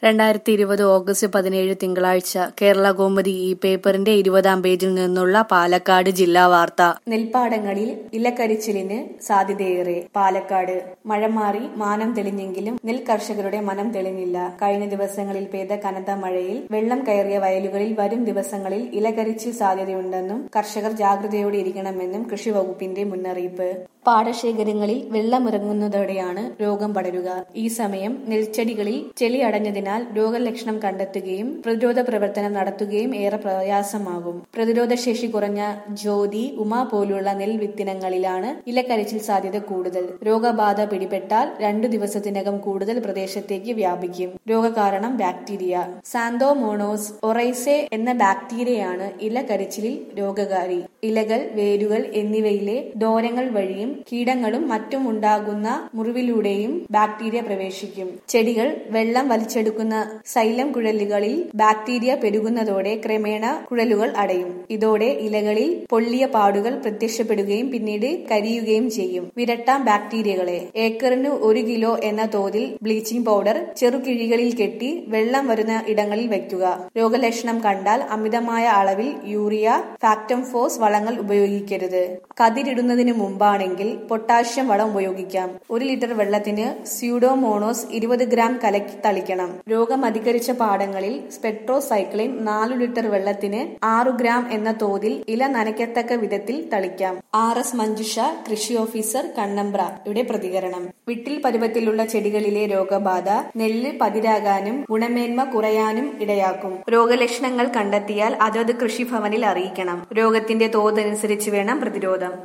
രണ്ടായിരത്തി ഇരുപത് ഓഗസ്റ്റ് പതിനേഴ് തിങ്കളാഴ്ച കേരള കൗമുദി ഈ പേപ്പറിന്റെ ഇരുപതാം പേജിൽ നിന്നുള്ള പാലക്കാട് ജില്ലാ വാർത്ത നെൽപ്പാടങ്ങളിൽ ഇലക്കരിച്ചിലിന് സാധ്യതയേറെ പാലക്കാട് മഴ മാറി മാനം തെളിഞ്ഞെങ്കിലും നെൽ കർഷകരുടെ മനം തെളിഞ്ഞില്ല കഴിഞ്ഞ ദിവസങ്ങളിൽ പെയ്ത കനത്ത മഴയിൽ വെള്ളം കയറിയ വയലുകളിൽ വരും ദിവസങ്ങളിൽ ഇലകരിച്ചിൽ സാധ്യതയുണ്ടെന്നും കർഷകർ ജാഗ്രതയോടെ ഇരിക്കണമെന്നും കൃഷി വകുപ്പിന്റെ മുന്നറിയിപ്പ് പാടശേഖരങ്ങളിൽ വെള്ളമിറങ്ങുന്നതോടെയാണ് രോഗം പടരുക ഈ സമയം നെൽച്ചെടികളിൽ ചെളി അടഞ്ഞതിനാൽ രോഗലക്ഷണം കണ്ടെത്തുകയും പ്രതിരോധ പ്രവർത്തനം നടത്തുകയും ഏറെ പ്രയാസമാകും പ്രതിരോധ ശേഷി കുറഞ്ഞ ജ്യോതി ഉമ പോലുള്ള നെൽ വിത്തിനങ്ങളിലാണ് ഇലക്കരിച്ചിൽ സാധ്യത കൂടുതൽ രോഗബാധ പിടിപെട്ടാൽ രണ്ടു ദിവസത്തിനകം കൂടുതൽ പ്രദേശത്തേക്ക് വ്യാപിക്കും രോഗകാരണം ബാക്ടീരിയ സാന്തോമോണോസ് ഒറൈസെ എന്ന ബാക്ടീരിയയാണ് ഇലകരിച്ചിലിൽ രോഗകാരി ഇലകൾ വേരുകൾ എന്നിവയിലെ ദോരങ്ങൾ വഴിയും കീടങ്ങളും മറ്റും ഉണ്ടാകുന്ന മുറിവിലൂടെയും ബാക്ടീരിയ പ്രവേശിക്കും ചെടികൾ വെള്ളം വലിച്ചെടുക്കുന്ന സൈലം കുഴലുകളിൽ ബാക്ടീരിയ പെരുകുന്നതോടെ ക്രമേണ കുഴലുകൾ അടയും ഇതോടെ ഇലകളിൽ പൊള്ളിയ പാടുകൾ പ്രത്യക്ഷപ്പെടുകയും പിന്നീട് കരിയുകയും ചെയ്യും വിരട്ടാം ബാക്ടീരിയകളെ ഏക്കറിന് ഒരു കിലോ എന്ന തോതിൽ ബ്ലീച്ചിംഗ് പൗഡർ ചെറുകിഴികളിൽ കെട്ടി വെള്ളം വരുന്ന ഇടങ്ങളിൽ വയ്ക്കുക രോഗലക്ഷണം കണ്ടാൽ അമിതമായ അളവിൽ യൂറിയ ഫാക്ടം ഫോസ് വളങ്ങൾ ഉപയോഗിക്കരുത് കതിരിടുന്നതിന് മുമ്പാണെങ്കിൽ പൊട്ടാഷ്യം വളം ഉപയോഗിക്കാം ഒരു ലിറ്റർ വെള്ളത്തിന് സ്യൂഡോമോണോസ് ഇരുപത് ഗ്രാം കലക്കി തളിക്കണം രോഗം അധികരിച്ച പാടങ്ങളിൽ സ്പെട്രോസൈക്ലിൻ നാലു ലിറ്റർ വെള്ളത്തിന് ആറു ഗ്രാം എന്ന തോതിൽ ഇല നനയ്ക്കത്തക്ക വിധത്തിൽ തളിക്കാം ആർ എസ് മഞ്ജുഷ കൃഷി ഓഫീസർ കണ്ണമ്പ്ര ഇവിടെ പ്രതികരണം വിട്ടിൽ പരുവത്തിലുള്ള ചെടികളിലെ രോഗബാധ നെല്ല് പതിരാകാനും ഗുണമേന്മ കുറയാനും ഇടയാക്കും രോഗലക്ഷണങ്ങൾ കണ്ടെത്തിയാൽ അതത് കൃഷിഭവനിൽ അറിയിക്കണം രോഗത്തിന്റെ തോതനുസരിച്ച് വേണം പ്രതിരോധം